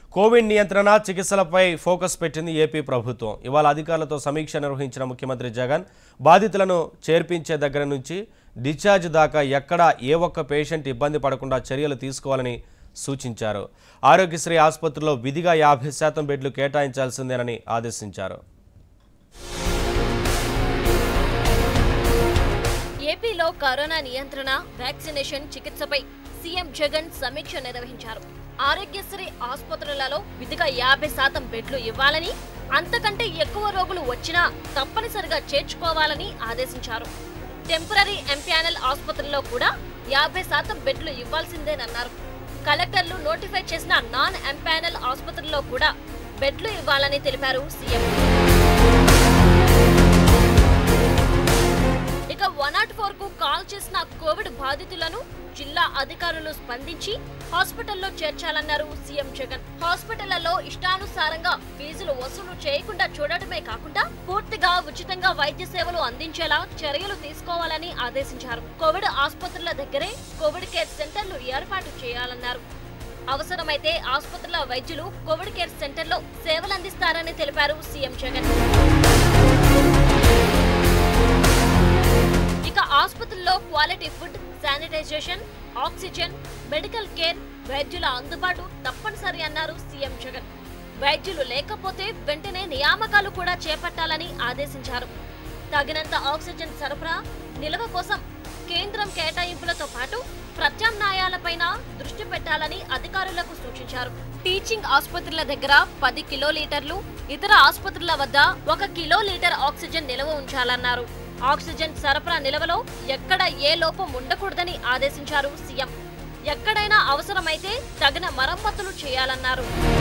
Covid నియంత్రణ చికిత్సలపై focus పెట్టింది AP ప్రభుత్వం ఇవాళ అధికారులతో సమీక్ష నిర్వహించిన ముఖ్యమంత్రి జగన్ బాధితులను చేర్పించే దగ్గర నుంచి డిశ్చార్జ్ దాకా ఎక్కడా ఏ ఒక్క పేషెంట్ ఇబ్బంది పడకుండా చర్యలు తీసుకోవాలని సూచించారు ఆరోగ్యశ్రీ ఆసుపత్రిలో విధిగా యాభై శాతం బెడ్లు కేటాయించాల్సిందేనని ఆదేశించారు ఏపీలో కరోనా నియంత్రణ వ్యాక్సినేషన్ చికిత్సపై సీఎం జగన్ సమీక్ష నిర్వహించారు ఆరోగ్యశ్రీ ఆసుపత్రులలో విధిగా యాభై శాతం బెడ్లు ఇవ్వాలని అంతకంటే ఎక్కువ రోగులు వచ్చినా తప్పనిసరిగా చేర్చుకోవాలని ఆదేశించారు టెంపరీ ఎంపానల్ ఆసుపత్రుల్లో కూడా యాభై శాతం బెడ్లు ఇవ్వాల్సిందేనన్నారు కలెక్టర్లు నోటిఫై చేసిన నాన్ ఎంపానల్ ఆసుపత్రుల్లో కూడా బెడ్లు ఇవ్వాలని తెలిపారు సీఎం ఇక వన్ నాట్ ఫోర్ కు కాల్ చేసిన కోవిడ్ బాధితులను జిల్లా అధికారులు స్పందించి హాస్పిటల్లో చేర్చాలన్నారు సీఎం జగన్ హాస్పిటళ్లలో ఇష్టానుసారంగా ఫీజులు వసూలు చేయకుండా చూడటమే కాకుండా పూర్తిగా ఉచితంగా వైద్య సేవలు అందించేలా చర్యలు తీసుకోవాలని ఆదేశించారు కోవిడ్ ఆసుపత్రుల దగ్గరే కోవిడ్ కేర్ సెంటర్లు ఏర్పాటు చేయాలన్నారు అవసరమైతే ఆసుపత్రుల వైద్యులు కోవిడ్ కేర్ సెంటర్లో సేవలు అందిస్తారని తెలిపారు సీఎం జగన్ ఇక ఆసుపత్రుల్లో quality food sanitisation oxygen medical care వైద్యుల అందుబాటు తప్పనిసరి అన్నారు సీఎం జగన్ వైద్యులు లేకపోతే వెంటనే నియామకాలు కూడా చేపట్టాలని ఆదేశించారు తగినంత ఆక్సిజన్ సరఫరా నిల్వ కోసం కేంద్రం కేటాయింపులతో పాటు ప్రత్యామ్నాయాలపైన దృష్టి పెట్టాలని అధికారులకు సూచించారు టీచింగ్ ఆసుపత్రుల దగ్గర పది కిలోలీటర్లు ఇతర ఆసుపత్రుల వద్ద ఒక కిలో లీటర్ ఆక్సిజన్ నిల్వ ఉంచాలన్నారు ఆక్సిజన్ సరఫరా నిల్వలో ఎక్కడ ఏ లోపం ఉండకూడదని ఆదేశించారు సీఎం ఎక్కడైనా అవసరమైతే తగిన మరమ్మతులు చేయాలన్నారు